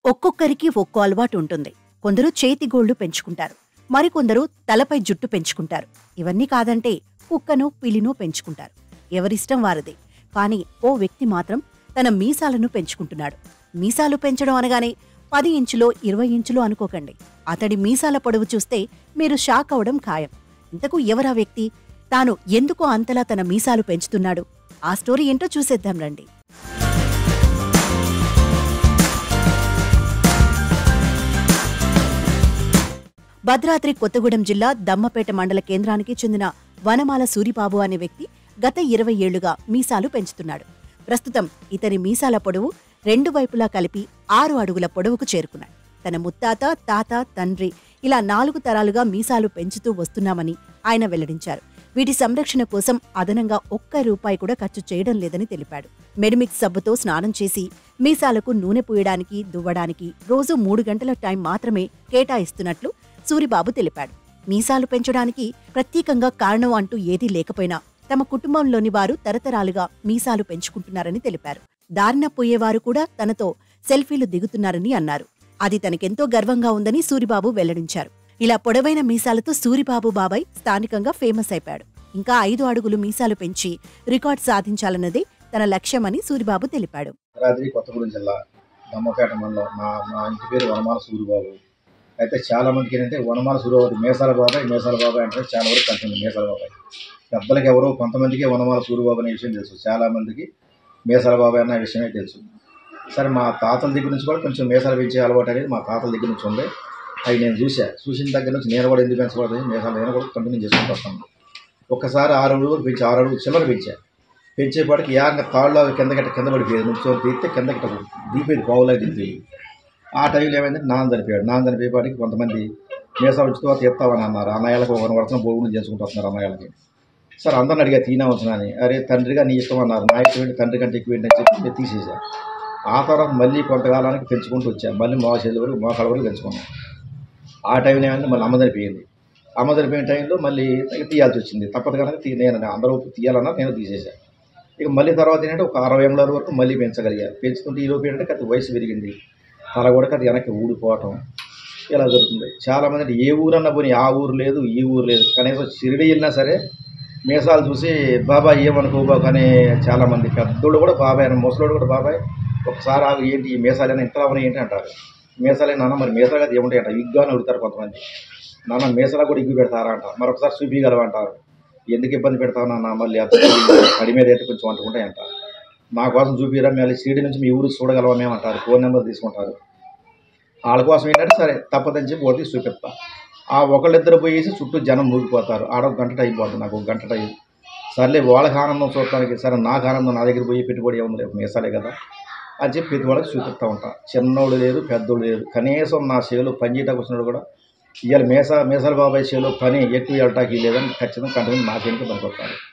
ఒక్కొక్కరికి ఒక్కో అలవాటు ఉంటుంది కొందరు చేతి గోళ్లు పెంచుకుంటారు మరికొందరు తలపై జుట్టు పెంచుకుంటారు ఇవన్నీ కాదంటే కుక్కను పిలినో పెంచుకుంటారు ఎవరిష్టం వారిదే కానీ ఓ వ్యక్తి మాత్రం తన మీసాలను పెంచుకుంటున్నాడు మీసాలు పెంచడం అనగానే పది ఇంచులో ఇరవై ఇంచులో అనుకోకండి అతడి మీసాల పొడవు చూస్తే మీరు షాక్ అవడం ఖాయం ఇంతకు ఎవరా వ్యక్తి తాను ఎందుకు అంతలా తన మీసాలు పెంచుతున్నాడు ఆ స్టోరీ ఏంటో చూసేద్దాం రండి భద్రాద్రి కొత్తగూడెం జిల్లా దమ్మపేట మండల కేంద్రానికి చెందిన వనమాల సూరిబాబు అనే వ్యక్తి గత ఇరవై ఏళ్లుగా మీసాలు పెంచుతున్నాడు ప్రస్తుతం ఇతని మీసాల పొడవు రెండు వైపులా కలిపి ఆరు అడుగుల పొడవుకు చేరుకున్నాడు తన ముత్తాత తాత తండ్రి ఇలా నాలుగు తరాలుగా మీసాలు పెంచుతూ వస్తున్నామని ఆయన వెల్లడించారు వీటి సంరక్షణ కోసం అదనంగా ఒక్క రూపాయి కూడా ఖర్చు చేయడం లేదని తెలిపాడు మెడిమిక్స్ సబ్బుతో స్నానం చేసి మీసాలకు నూనె పూయడానికి దువ్వడానికి రోజు మూడు గంటల టైం మాత్రమే కేటాయిస్తున్నట్లు సూరిబాబు తెలిపాడు మీసాలు పెంచడానికి ప్రత్యేకంగా కారణం అంటూ ఏదీ లేకపోయినా తమ కుటుంబంలోని వారు తరతరాలుగా మీసాలు పెంచుకుంటున్నారని తెలిపారు దారిన పోయేవారు కూడా తనతో సెల్ఫీలు దిగుతున్నారని అన్నారు అది తనకెంతో గర్వంగా ఉందని సూరిబాబు వెల్లడించారు ఇలా పొడవైన మీసాలతో సూరిబాబు బాబాయ్ స్థానికంగా ఫేమస్ అయిపాడు ఇంకా ఐదు అడుగులు మీసాలు పెంచి రికార్డ్ సాధించాలన్నదే తన లక్ష్యమని సూరిబాబు తెలిపాడు భద్రాద్రి కొత్తగూడెం జిల్లా దమ్మపేట మండలం మా మా ఇంటి పేరు వనమాల సూరిబాబు అయితే చాలా మందికి ఏంటంటే వనమాల సూరిబాబు మేసాల బాబాయ్ మేసాల బాబాయ్ అంటే చాలా వరకు కలిసింది మేసాల బాబాయ్ పెద్దలకి ఎవరో కొంతమందికి వనమాల సూరిబాబు అనే విషయం తెలుసు చాలా మందికి మేసాల బాబాయ్ అన్న విషయమే తెలుసు సరే మా తాతల దగ్గర నుంచి కూడా కొంచెం మేసాలు పెంచే అలవాటు అనేది మా తాతల దగ్గర నుంచి ఉంది అవి నేను చూసా చూసిన దగ్గర నుంచి నేను కూడా ఎందుకు పెంచకూడదు మేసాలు నేను కూడా కంటిన్యూ చేసుకుంటూ వస్తాను ఒక్కసారి ఆరు అడుగులు పెంచి ఆరు అడుగులు చిల్లర పెంచా పెంచేపాటికి యాగ తాళ్ళలో కింద గట్ట కింద పడిపోయేది నుంచి తీస్తే కింద గట్ట దీపేది పావులా దింపేది ఆ టైంలో ఏమైంది నాన్న చనిపోయాడు నాన్న చనిపోయేపాటికి కొంతమంది మీసా వచ్చి తర్వాత చెప్తామని అన్నారు అన్నయ్యలకు ఒక వర్షం బోగులు చేసుకుంటూ వస్తున్నారు అన్నయ్యలకి సార్ అందరిని అడిగా తీనవచ్చునా అని అరే తండ్రిగా నీ ఇష్టం అన్నారు నా ఇష్టం ఏంటి తండ్రి కంటే ఎక్కువ ఏంటి అని చెప్పి నేను తీసేసా ఆ తర్వాత మళ్ళీ కొంతకాలానికి పెంచుకుంటూ వచ్చా మళ్ళీ మా చెల్లి వరకు మోకాళ్ళ వరకు పెంచుకున్నాం ఆ టైంలో ఏమైంది మళ్ళీ అమ్మ చనిపోయింది అమ్మ చనిపోయిన టైంలో మళ్ళీ ఇక తీయాల్సి వచ్చింది తప్పదు కనుక తీ నేను అందరూ తీయాలన్నా నేను తీసేసా ఇక మళ్ళీ తర్వాత ఏంటంటే ఒక అరవై ఏళ్ళ వరకు మళ్ళీ పెంచగలిగా పెంచుకుంటే ఈ లోపు ఏంటంటే కత్తి వయసు పెరిగింది తల కూడా కత్తి వెనక్కి ఊడిపోవటం ఇలా జరుగుతుంది చాలామంది అంటే ఏ ఊరన్నా పోనీ ఆ ఊరు లేదు ఈ ఊరు లేదు కనీసం షిరిడి వెళ్ళినా సరే మీసాలు చూసి బాబాయ్ ఏమనుకో బాబు అని చాలామంది పెద్దోళ్ళు కూడా బాబాయ్ అని ముసలోడు కూడా బాబాయ్ ఒకసారి ఆగు ఏంటి ఈ మీసాలైనా ఇంతలా ఉన్నాయి ఏంటి అంటారు మీసాలే నాన్న మరి మీసాలు కదా ఏముంటాయి అంట ఇగ్గా అని అడుగుతారు కొంతమంది నాన్న మీసాలకు కూడా ఇగ్గు పెడతారా అంట మరొకసారి చూపించగలవా అంటారు ఎందుకు ఇబ్బంది పెడతావు నాన్న మళ్ళీ అంత కడి మీద అయితే కొంచెం అంటుకుంటాయంట మా కోసం చూపిరా మళ్ళీ సీడీ నుంచి మీ ఊరు చూడగలవా మేము అంటారు ఫోన్ నెంబర్ తీసుకుంటారు వాళ్ళ కోసం ఏంటంటే సరే తప్పదని చెప్పి ఒకటి చూపిస్తా ఆ ఒకళ్ళిద్దరు పోయేసి చుట్టూ జనం మూగిపోతారు ఆడ ఒక గంట టైం పోతుంది నాకు ఒక గంట టైం సర్లే వాళ్ళకి ఆనందం చూడటానికి సరే నాకు ఆనందం నా దగ్గర పోయి పెట్టుబడి ఏముంది మీసాలే కదా అని చెప్పి ప్రతి వాళ్ళకి చూపిస్తూ ఉంటా చిన్నోడు లేదు పెద్దోడు లేదు కనీసం నా చేలో పని చేయటానికి వచ్చినాడు కూడా ఇవాళ మేసా మేసాల బాబాయ్ చేలో పని ఎక్కువ వెళ్ళటానికి లేదని ఖచ్చితంగా కంటిన్యూ నాకేంటి పనికొస్తాను